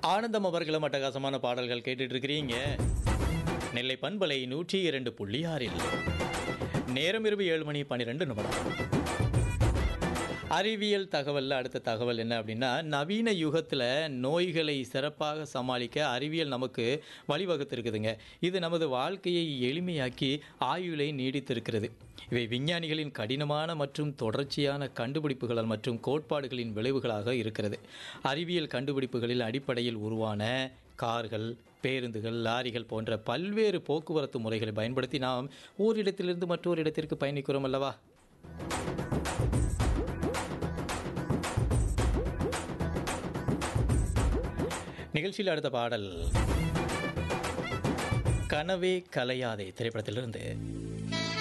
ஆனந்தம் அவர்களும் அட்டகாசமான பாடல்கள் கேட்டுட்டு இருக்கிறீங்க நெல்லை பண்பலை நூற்றி இரண்டு புள்ளி ஆறில் நேரம் இரவு ஏழு மணி பன்னிரெண்டு நிமிடம் அறிவியல் தகவலில் அடுத்த தகவல் என்ன அப்படின்னா நவீன யுகத்தில் நோய்களை சிறப்பாக சமாளிக்க அறிவியல் நமக்கு வழிவகுத்திருக்குதுங்க இது நமது வாழ்க்கையை எளிமையாக்கி ஆயுளை நீடித்திருக்கிறது இவை விஞ்ஞானிகளின் கடினமான மற்றும் தொடர்ச்சியான கண்டுபிடிப்புகள் மற்றும் கோட்பாடுகளின் விளைவுகளாக இருக்கிறது அறிவியல் கண்டுபிடிப்புகளில் அடிப்படையில் உருவான கார்கள் பேருந்துகள் லாரிகள் போன்ற பல்வேறு போக்குவரத்து முறைகளை பயன்படுத்தி நாம் ஓரிடத்திலிருந்து மற்றொரு இடத்திற்கு பயணிக்கிறோம் அல்லவா நிகழ்ச்சியில் அடுத்த பாடல் கனவே கலையாதே திரைப்படத்திலிருந்து